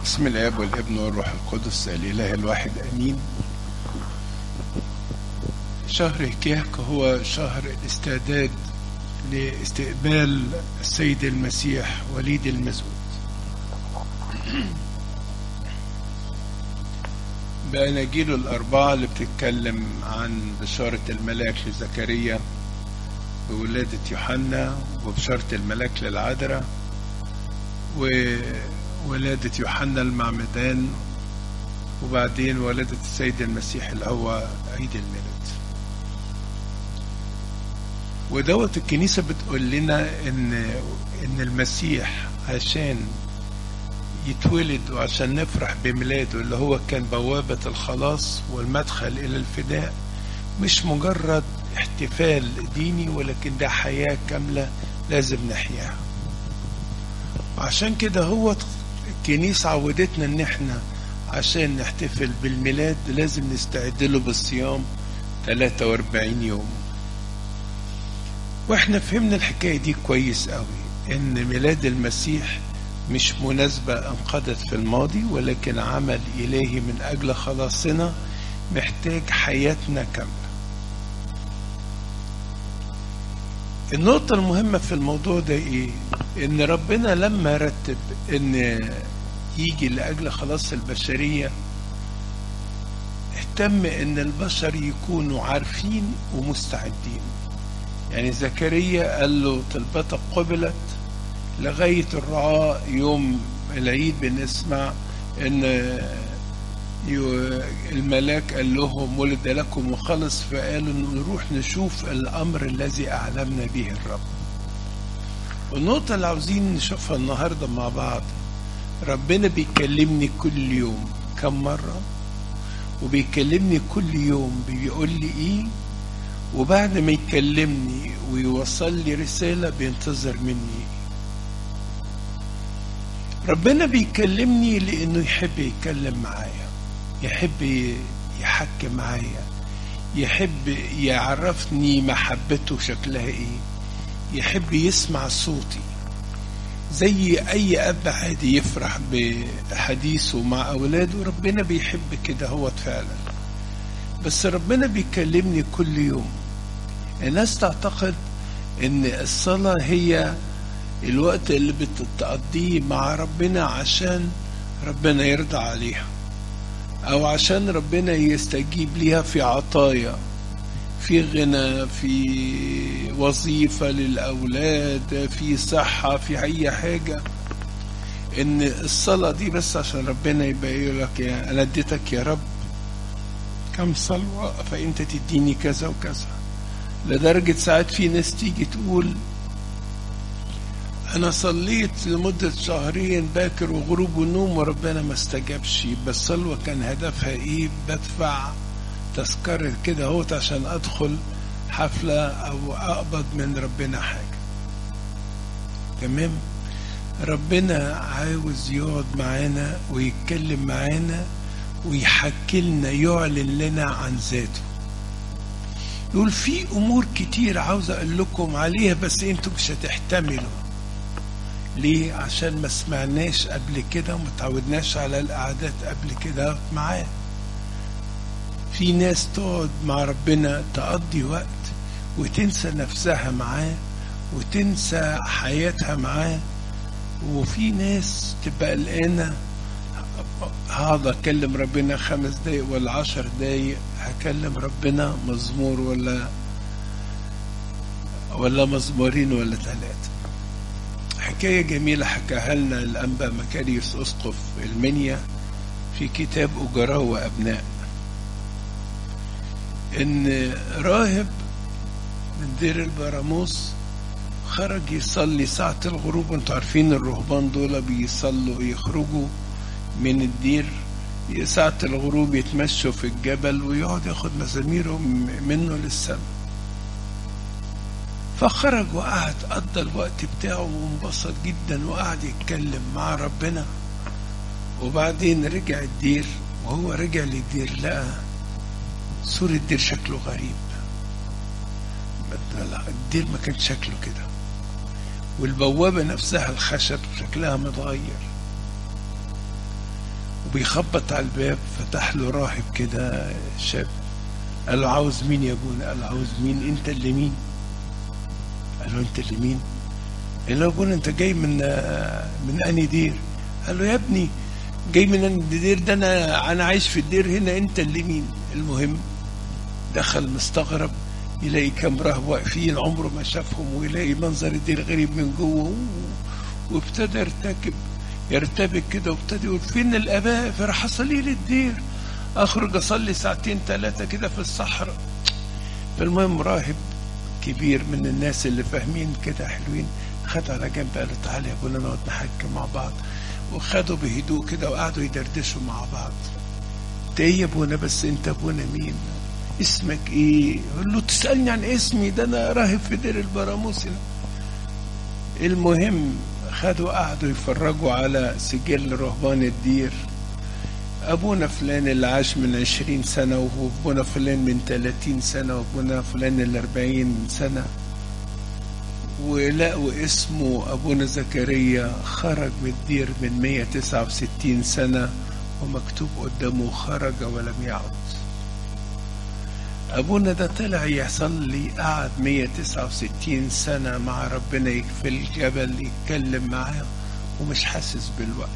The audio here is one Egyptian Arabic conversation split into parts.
بسم الاب والابن والروح القدس الاله الواحد امين شهر هكاك هو شهر الاستعداد لاستقبال السيد المسيح وليد المسعود بأناجيل الأربعة اللي بتتكلم عن بشارة الملاك لزكريا بولادة يوحنا وبشارة الملاك للعذراء وولادة يوحنا المعمدان وبعدين ولادة السيد المسيح اللي هو عيد الميلاد ودوت الكنيسة بتقول لنا إن إن المسيح عشان يتولد وعشان نفرح بميلاده اللي هو كان بوابة الخلاص والمدخل إلى الفداء مش مجرد احتفال ديني ولكن ده حياة كاملة لازم نحياها وعشان كده هو الكنيسة عودتنا ان احنا عشان نحتفل بالميلاد لازم نستعد له بالصيام 43 يوم واحنا فهمنا الحكاية دي كويس قوي ان ميلاد المسيح مش مناسبة انقضت في الماضي ولكن عمل إلهي من أجل خلاصنا محتاج حياتنا كاملة النقطة المهمة في الموضوع ده إيه؟ إن ربنا لما رتب إن يجي لأجل خلاص البشرية اهتم إن البشر يكونوا عارفين ومستعدين يعني زكريا قال له طلبتك قبلت لغاية الرعاة يوم العيد بنسمع ان الملاك قال لهم ولد لكم مخلص فقالوا نروح نشوف الامر الذي اعلمنا به الرب والنقطة اللي عاوزين نشوفها النهاردة مع بعض ربنا بيكلمني كل يوم كم مرة وبيكلمني كل يوم بيقول لي ايه وبعد ما يكلمني ويوصل لي رسالة بينتظر مني ايه ربنا بيكلمني لانه يحب يتكلم معايا يحب يحكي معايا يحب يعرفني محبته شكلها ايه يحب يسمع صوتي زي اي اب عادي يفرح بحديثه مع اولاده ربنا بيحب كده هو فعلا بس ربنا بيكلمني كل يوم الناس تعتقد ان الصلاه هي الوقت اللي بتقضيه مع ربنا عشان ربنا يرضى عليها او عشان ربنا يستجيب ليها في عطايا في غنى في وظيفة للأولاد في صحة في أي حاجة إن الصلاة دي بس عشان ربنا يبقى يقول لك يا أنا اديتك يا رب كم صلوة فأنت تديني كذا وكذا لدرجة ساعات في ناس تيجي تقول أنا صليت لمدة شهرين باكر وغروب ونوم وربنا ما استجابش بس الصلوة كان هدفها إيه بدفع تذكرة كده اهوت عشان أدخل حفلة أو أقبض من ربنا حاجة تمام ربنا عاوز يقعد معانا ويتكلم معانا ويحكي لنا يعلن لنا عن ذاته يقول في أمور كتير عاوز أقول لكم عليها بس أنتوا مش هتحتملوا ليه عشان ما سمعناش قبل كده وما تعودناش على القعدات قبل كده معاه في ناس تقعد مع ربنا تقضي وقت وتنسى نفسها معاه وتنسى حياتها معاه وفي ناس تبقى قلقانة هقعد أكلم ربنا خمس دقايق ولا عشر دقايق هكلم ربنا مزمور ولا ولا مزمورين ولا ثلاثة حكاية جميلة حكاها لنا الأنبا مكاريوس أسقف المنيا في كتاب أجراء وأبناء إن راهب من دير البراموس خرج يصلي ساعة الغروب وانتوا عارفين الرهبان دول بيصلوا يخرجوا من الدير ساعة الغروب يتمشوا في الجبل ويقعد ياخد مزاميرهم منه للسماء فخرج وقعد قضى الوقت بتاعه وانبسط جدا وقعد يتكلم مع ربنا وبعدين رجع الدير وهو رجع للدير لقى سور الدير شكله غريب الدير ما كان شكله كده والبوابة نفسها الخشب شكلها متغير وبيخبط على الباب فتح له راهب كده شاب قال له عاوز مين يا ابونا قال له عاوز مين انت اللي مين قال له انت اللي مين قال له يا ابونا انت جاي من من انهي دير قال له يا ابني جاي من الدير ده انا انا عايش في الدير هنا انت اللي مين المهم دخل مستغرب يلاقي كام راهب واقفين عمره ما شافهم ويلاقي منظر الدير غريب من جوه وابتدى يرتكب يرتبك كده وابتدى يقول فين الاباء فراح اصلي لي الدير اخرج اصلي ساعتين ثلاثه كده في الصحراء فالمهم راهب كبير من الناس اللي فاهمين كده حلوين خد على جنب قال له تعالى يا ابونا نقعد نحكي مع بعض وخدوا بهدوء كده وقعدوا يدردشوا مع بعض انت ايه يا ابونا بس انت ابونا مين اسمك ايه يقول له تسالني عن اسمي ده انا راهب في دير البراموس المهم خدوا قعدوا يفرجوا على سجل رهبان الدير أبونا فلان اللي عاش من عشرين سنة وأبونا فلان من تلاتين سنة وأبونا فلان اللي أربعين سنة ولقوا اسمه أبونا زكريا خرج من الدير من مية تسعة وستين سنة ومكتوب قدامه خرج ولم يعد أبونا ده طلع يصلي قعد 169 سنة مع ربنا في الجبل يتكلم معاه ومش حاسس بالوقت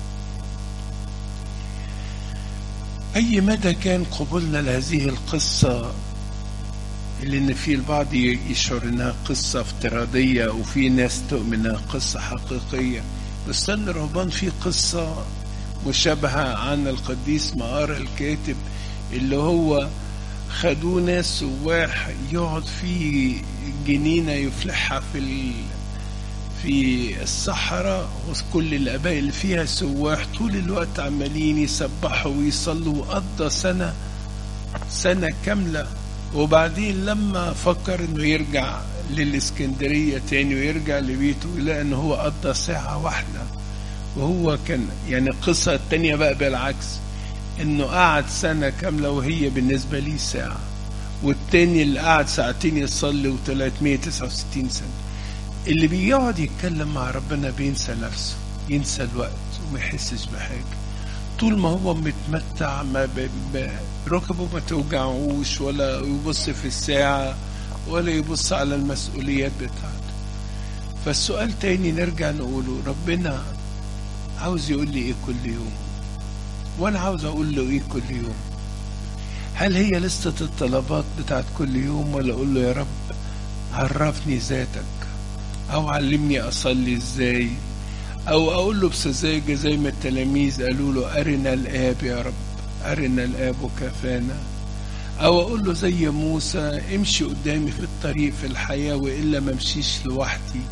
أي مدى كان قبولنا لهذه القصة اللي إن في البعض يشعر إنها قصة افتراضية وفي ناس تؤمن إنها قصة حقيقية بس الرهبان في قصة مشابهة عن القديس مقار الكاتب اللي هو خدوه ناس سواح يقعد في جنينة يفلحها في ال... في الصحراء وكل الآباء اللي فيها سواح طول الوقت عمالين يسبحوا ويصلوا وقضى سنة سنة كاملة وبعدين لما فكر انه يرجع للإسكندرية تاني ويرجع لبيته يلاقي ان هو قضى ساعة واحدة وهو كان يعني القصة التانية بقى بالعكس انه قعد سنة كاملة وهي بالنسبة لي ساعة والتاني اللي قعد ساعتين يصلي وطلعت 169 سنة اللي بيقعد يتكلم مع ربنا بينسى نفسه ينسى الوقت وما يحسش بحاجة طول ما هو متمتع ما ب... ب... ركبه ما توجعوش ولا يبص في الساعة ولا يبص على المسؤوليات بتاعته فالسؤال تاني نرجع نقوله ربنا عاوز يقول لي ايه كل يوم وانا عاوز اقول له ايه كل يوم هل هي لستة الطلبات بتاعت كل يوم ولا اقول له يا رب عرفني ذاتك او علمني اصلي ازاي او اقول له بسذاجة زي ما التلاميذ قالوا له ارنا الاب يا رب ارنا الاب وكفانا او اقول له زي موسى امشي قدامي في الطريق في الحياة والا ما امشيش لوحدي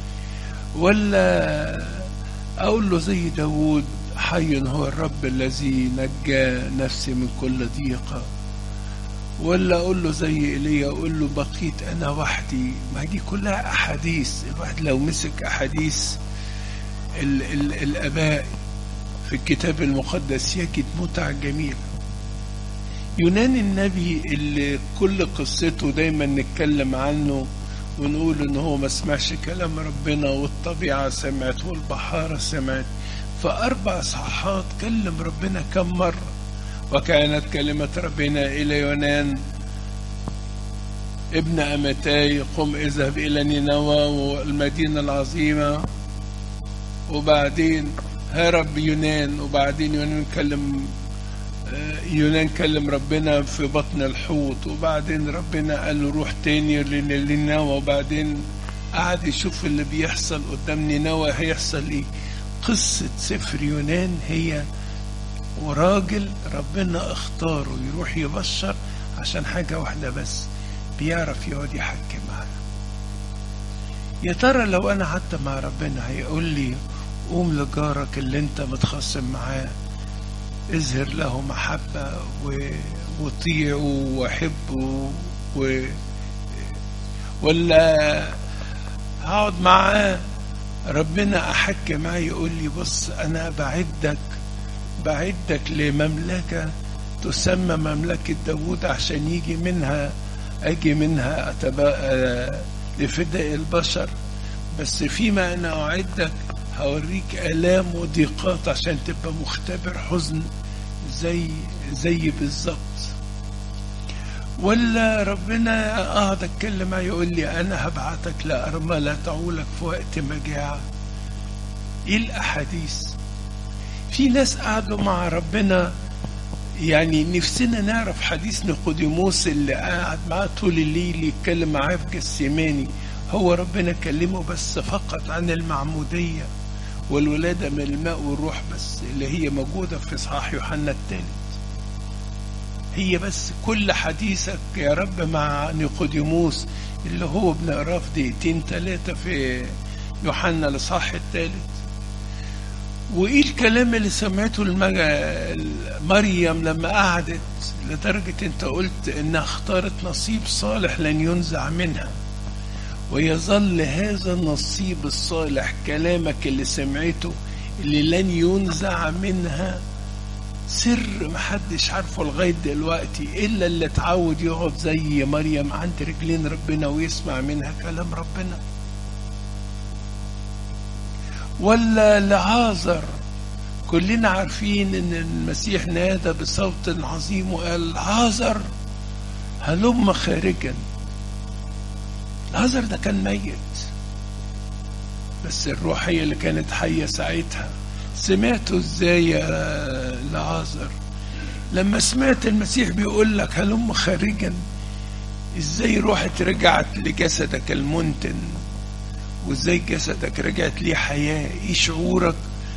ولا اقول له زي داود حي هو الرب الذي نجى نفسي من كل ضيقة ولا أقول له زي إيليا أقول له بقيت أنا وحدي ما دي كلها أحاديث الواحد لو مسك أحاديث ال ال الآباء في الكتاب المقدس يجد متع جميلة يونان النبي اللي كل قصته دايما نتكلم عنه ونقول ان هو ما سمعش كلام ربنا والطبيعة سمعت والبحارة سمعت فأربع صحات كلم ربنا كم مرة وكانت كلمة ربنا إلى يونان ابن أمتاي قم اذهب إلى نينوى والمدينة العظيمة وبعدين هرب يونان وبعدين يونان كلم يونان كلم ربنا في بطن الحوت وبعدين ربنا قال له روح تاني لنينوى وبعدين قعد يشوف اللي بيحصل قدام نينوى هيحصل ايه قصة سفر يونان هي وراجل ربنا اختاره يروح يبشر عشان حاجة واحدة بس بيعرف يقعد يحكي معاه يا ترى لو انا قعدت مع ربنا هيقول لي قوم لجارك اللي انت متخاصم معاه اظهر له محبة وطيعه وحبه و... ولا هقعد معاه ربنا أحكي معاه يقول لي بص أنا بعدك بعدك لمملكة تسمى مملكة داوود عشان يجي منها أجي منها أتبقى لفداء البشر بس فيما أنا أعدك هوريك آلام وضيقات عشان تبقى مختبر حزن زي زي بالظبط ولا ربنا اقعد اتكلم معاه يقول لي انا هبعتك لارمله تعولك في وقت مجاعه ايه الاحاديث في ناس قعدوا مع ربنا يعني نفسنا نعرف حديث نيقوديموس اللي قاعد معاه طول الليل يتكلم معاه في جسيماني هو ربنا كلمه بس فقط عن المعمودية والولادة من الماء والروح بس اللي هي موجودة في إصحاح يوحنا الثالث هي بس كل حديثك يا رب مع نيقوديموس اللي هو بنقراه في دقيقتين ثلاثة في يوحنا الإصحاح الثالث وايه الكلام اللي سمعته المج... مريم لما قعدت لدرجة انت قلت انها اختارت نصيب صالح لن ينزع منها ويظل هذا النصيب الصالح كلامك اللي سمعته اللي لن ينزع منها سر محدش عارفه لغاية دلوقتي إلا اللي اتعود يقعد زي مريم عند رجلين ربنا ويسمع منها كلام ربنا ولا لعازر كلنا عارفين ان المسيح نادى بصوت عظيم وقال عازر هلم خارجا لعازر ده كان ميت بس الروح هي اللي كانت حية ساعتها سمعته ازاي يا لعازر لما سمعت المسيح بيقول لك هلم خارجا ازاي روحك رجعت لجسدك المنتن وازاي جسدك رجعت ليه حياة ايه شعورك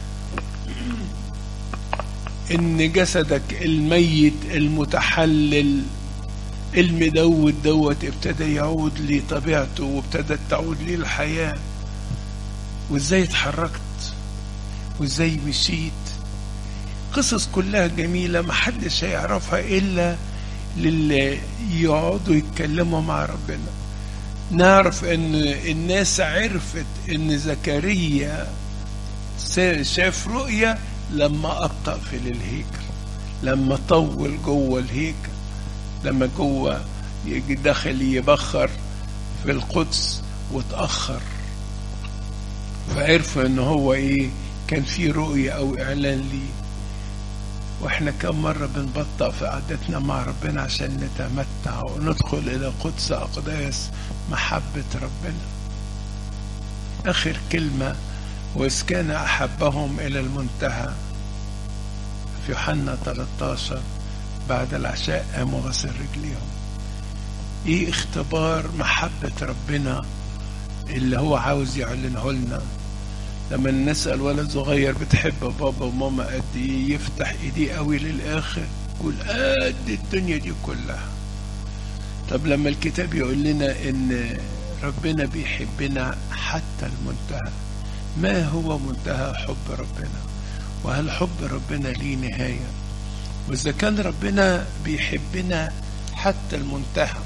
ان جسدك الميت المتحلل المدود دوت ابتدى يعود لطبيعته وابتدت تعود ليه الحياة وازاي اتحركت وازاي مشيت قصص كلها جميلة محدش هيعرفها إلا للي يقعدوا يتكلموا مع ربنا نعرف ان الناس عرفت ان زكريا شاف رؤية لما أبطأ في الهيكل لما طول جوه الهيكل لما جوه دخل يبخر في القدس وتأخر فعرفوا ان هو ايه كان في رؤية او اعلان ليه واحنا كم مرة بنبطأ في قعدتنا مع ربنا عشان نتمتع وندخل الى قدس اقداس محبة ربنا اخر كلمة واذ كان احبهم الى المنتهى في يوحنا 13 بعد العشاء قاموا غسل رجليهم ايه اختبار محبة ربنا اللي هو عاوز يعلنه لنا لما نسأل ولد صغير بتحب بابا وماما قد ايه يفتح ايديه قوي للاخر يقول قد الدنيا دي كلها طب لما الكتاب يقول لنا ان ربنا بيحبنا حتى المنتهى ما هو منتهى حب ربنا وهل حب ربنا ليه نهاية وإذا كان ربنا بيحبنا حتى المنتهى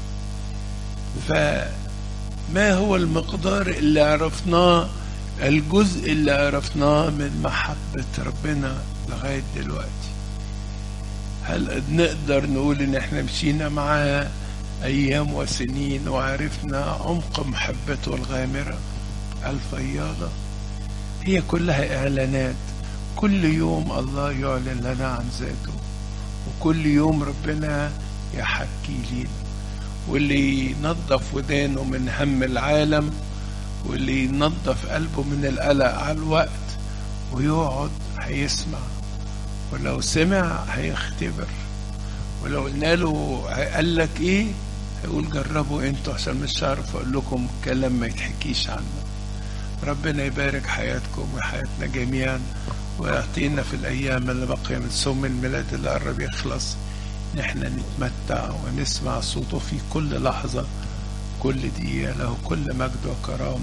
فما هو المقدار اللي عرفناه الجزء اللي عرفناه من محبة ربنا لغاية دلوقتي هل نقدر نقول ان احنا مشينا معاه ايام وسنين وعرفنا عمق محبته الغامرة الفياضة هي كلها اعلانات كل يوم الله يعلن لنا عن ذاته وكل يوم ربنا يحكي لينا واللي ينظف ودانه من هم العالم واللي ينظف قلبه من القلق على الوقت ويقعد هيسمع ولو سمع هيختبر ولو قلنا له قال لك ايه هيقول جربوا انتوا عشان مش هعرف اقول لكم كلام ما يتحكيش عنه ربنا يبارك حياتكم وحياتنا جميعا ويعطينا في الايام اللي باقيه من صوم الميلاد اللي قرب يخلص ان احنا نتمتع ونسمع صوته في كل لحظه كل دقيقه له كل مجد وكرامه